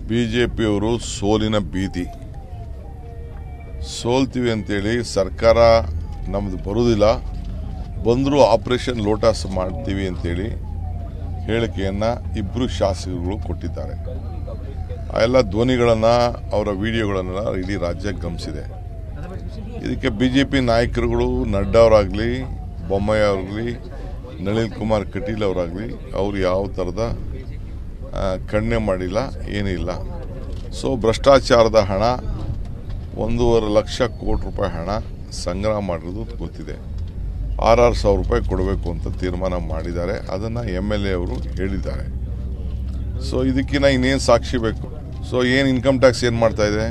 B J ಪಿಯವರು ಸೋಲಿನ ಭೀತಿ ಸೋಲ್ತೀವಿ ಅಂತೇಳಿ ಸರ್ಕಾರ ನಮ್ಮದು ಬರುವುದಿಲ್ಲ ಬಂದರೂ ಆಪರೇಷನ್ ಲೋಟಾಸ್ ಮಾಡ್ತೀವಿ ಅಂತೇಳಿ ಹೇಳಿಕೆಯನ್ನು ಇಬ್ಬರು ಶಾಸಕರುಗಳು ಕೊಟ್ಟಿದ್ದಾರೆ ಆ ಎಲ್ಲ ಧ್ವನಿಗಳನ್ನು ಅವರ ವಿಡಿಯೋಗಳನ್ನು ಇಡೀ ರಾಜ್ಯ ಗಮನಿಸಿದೆ ಇದಕ್ಕೆ ಬಿ ಜೆ ಪಿ ನಾಯಕರುಗಳು ನಡ್ಡಾ ಅವರಾಗಲಿ ಬೊಮ್ಮಾಯಿ ಅವರಾಗಲಿ ನಳಿನ್ ಕುಮಾರ್ ಕಟೀಲ್ ಅವರಾಗಲಿ ಅವರು ಯಾವ ಥರದ ಆ, ಕಣ್ಣೆ ಮಾಡಿಲ್ಲ ಏನಿಲ್ಲ ಸೊ ಭ್ರಷ್ಟಾಚಾರದ ಹಣ ಒಂದೂವರೆ ಲಕ್ಷ ಕೋಟಿ ರೂಪಾಯಿ ಹಣ ಸಂಗ್ರಹ ಮಾಡಿರೋದು ಗೊತ್ತಿದೆ ಆರಾರು ಸಾವಿರ ರೂಪಾಯಿ ಕೊಡಬೇಕು ಅಂತ ತೀರ್ಮಾನ ಮಾಡಿದ್ದಾರೆ ಅದನ್ನು ಎಮ್ ಎಲ್ ಎ ಅವರು ಹೇಳಿದ್ದಾರೆ ಸೊ ಇದಕ್ಕಿಂತ ಇನ್ನೇನು ಸಾಕ್ಷಿ ಬೇಕು ಸೊ ಏನು ಇನ್ಕಮ್ ಟ್ಯಾಕ್ಸ್ ಏನು ಮಾಡ್ತಾ ಇದೆ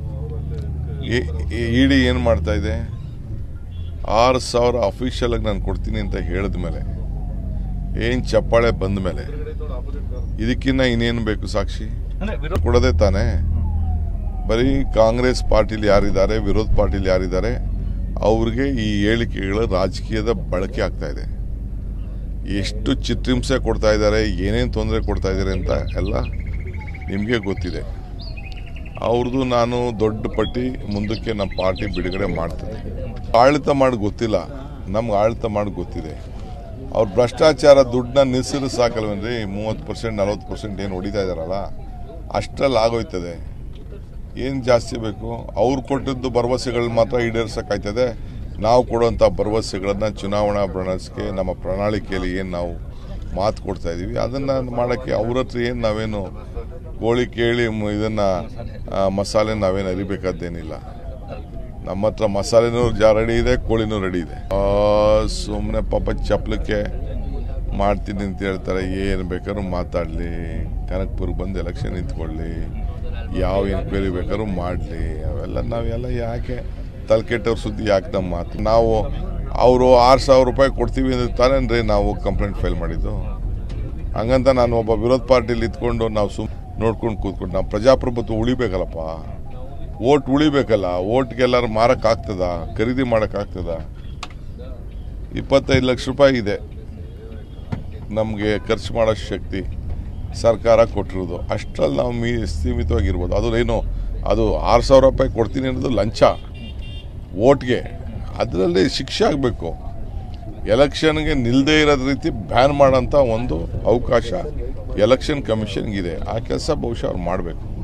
ಇ ಡಿ ಏನು ಮಾಡ್ತಾ ಇದೆ ಆರು ಸಾವಿರ ಅಫಿಷಿಯಲ್ ಆಗಿ ನಾನು ಕೊಡ್ತೀನಿ ಅಂತ ಹೇಳಿದ ಮೇಲೆ ಏನು ಚಪ್ಪಾಳೆ ಬಂದ ಮೇಲೆ ಇದಕ್ಕಿನ್ನ ಇನ್ನೇನು ಬೇಕು ಸಾಕ್ಷಿ ಅಂದ್ರೆ ವಿರೋಧ ಕೊಡದೆ ತಾನೇ ಬರೀ ಕಾಂಗ್ರೆಸ್ ಪಾರ್ಟಿಲಿ ಯಾರಿದ್ದಾರೆ ವಿರೋಧ ಪಾರ್ಟಿಲಿ ಯಾರಿದ್ದಾರೆ ಅವ್ರಿಗೆ ಈ ಹೇಳಿಕೆಗಳ ರಾಜಕೀಯದ ಬಳಕೆ ಆಗ್ತಾ ಇದೆ ಎಷ್ಟು ಚಿತ್ರಹಿಂಸೆ ಕೊಡ್ತಾ ಇದ್ದಾರೆ ಏನೇನು ತೊಂದರೆ ಕೊಡ್ತಾ ಇದ್ದಾರೆ ಅಂತ ಎಲ್ಲ ನಿಮಗೆ ಗೊತ್ತಿದೆ ಅವ್ರದ್ದು ನಾನು ದೊಡ್ಡ ಪಟ್ಟಿ ಮುಂದಕ್ಕೆ ನಮ್ಮ ಪಾರ್ಟಿ ಬಿಡುಗಡೆ ಮಾಡ್ತದೆ ಆಡಳಿತ ಮಾಡಿ ಗೊತ್ತಿಲ್ಲ ನಮ್ಗೆ ಆಡಳಿತ ಮಾಡಿ ಗೊತ್ತಿದೆ ಅವ್ರ ಭ್ರಷ್ಟಾಚಾರ ದುಡ್ಡನ್ನ ನಿಲ್ಲಿಸಿದ್ರೆ ಸಾಕಲ್ವೇನ್ರಿ ಮೂವತ್ತು ಪರ್ಸೆಂಟ್ ನಲ್ವತ್ತು ಪರ್ಸೆಂಟ್ ಏನು ಹೊಡಿತಾ ಇದಾರಲ್ಲ ಅಷ್ಟರಲ್ಲಿ ಆಗೋಯ್ತದೆ ಏನು ಜಾಸ್ತಿ ಬೇಕು ಅವ್ರು ಕೊಟ್ಟಿದ್ದು ಭರವಸೆಗಳು ಮಾತ್ರ ಈಡೇರ್ಸೋಕ್ಕಾಯ್ತದೆ ನಾವು ಕೊಡುವಂಥ ಭರವಸೆಗಳನ್ನು ಚುನಾವಣಾ ಪ್ರಣಾಳಿಕೆ ನಮ್ಮ ಪ್ರಣಾಳಿಕೆಯಲ್ಲಿ ಏನು ನಾವು ಮಾತು ಕೊಡ್ತಾ ಇದ್ದೀವಿ ಅದನ್ನು ಮಾಡೋಕ್ಕೆ ಅವ್ರ ಹತ್ರ ಏನು ನಾವೇನು ಕೋಳಿ ಕೇಳಿ ಮ- ಇದನ್ನ ಆ, ಮಸಾಲೆ ನಾವೇನು ಅರಿಬೇಕಾದ್ದೇನಿಲ್ಲ ನಮ್ಮ ಹತ್ರ ಮಸಾಲೆನೂ ಜಾ ರೆಡಿ ಇದೆ ಕೋಳಿನೂ ರೆಡಿ ಇದೆ ಸುಮ್ಮನೆ ಪಾಪ ಚಪ್ಲಕ್ಕೆ ಮಾಡ್ತೀನಿ ಅಂತ ಹೇಳ್ತಾರೆ ಏನು ಬೇಕಾದ್ರೂ ಮಾತಾಡಲಿ ಕನಕ್ಪುರ್ಗೆ ಬಂದು ಎಲೆಕ್ಷನ್ ನಿಂತ್ಕೊಳ್ಳಿ ಯಾವ ಎನ್ಕ್ವೈರಿ ಬೇಕಾದ್ರೂ ಮಾಡಲಿ ಅವೆಲ್ಲ ನಾವೆಲ್ಲ ಯಾಕೆ ತಲೆಕೆಟ್ಟವ್ರ ಸುದ್ದಿ ಯಾಕೆ ನಮ್ಮ ಮಾತು ನಾವು ಅವರು ಆರು ಸಾವಿರ ರೂಪಾಯಿ ಕೊಡ್ತೀವಿ ಅಂದ್ರೆ ತಾನೇನ್ರಿ ನಾವು ಕಂಪ್ಲೇಂಟ್ ಫೈಲ್ ಮಾಡಿದ್ದು ಹಂಗಂತ ನಾನು ಒಬ್ಬ ವಿರೋಧ ಪಾರ್ಟಿಲಿ ಇದ್ಕೊಂಡು ನಾವು ಸುಮ್ ನೋಡ್ಕೊಂಡು ಕೂತ್ಕೊಂಡು ನಾವು ಪ್ರಜಾಪ್ರಭುತ್ವ ಉಳಿಬೇಕಲ್ಲಪ್ಪ ಓಟ್ ಉಳಿಬೇಕಲ್ಲ ಓಟ್ಗೆ ಎಲ್ಲರೂ ಮಾರಕ್ಕಾಗ್ತದ ಖರೀದಿ ಮಾಡೋಕ್ಕಾಗ್ತದ ಇಪ್ಪತ್ತೈದು ಲಕ್ಷ ರೂಪಾಯಿ ಇದೆ ನಮಗೆ ಖರ್ಚು ಮಾಡೋ ಶಕ್ತಿ ಸರ್ಕಾರ ಕೊಟ್ಟಿರೋದು ಅಷ್ಟರಲ್ಲಿ ನಾವು ಮೀ ಸೀಮಿತವಾಗಿರ್ಬೋದು ಅದು ಏನು ಅದು ಆರು ಸಾವಿರ ರೂಪಾಯಿ ಕೊಡ್ತೀನಿ ಅನ್ನೋದು ಲಂಚ ಓಟ್ಗೆ ಅದರಲ್ಲಿ ಶಿಕ್ಷೆ ಆಗಬೇಕು ಎಲೆಕ್ಷನ್ಗೆ ನಿಲ್ಲದೇ ಇರೋದ ರೀತಿ ಬ್ಯಾನ್ ಮಾಡೋಂಥ ಒಂದು ಅವಕಾಶ ಎಲೆಕ್ಷನ್ ಕಮಿಷನ್ಗಿದೆ ಆ ಕೆಲಸ ಬಹುಶಃ ಅವ್ರು ಮಾಡಬೇಕು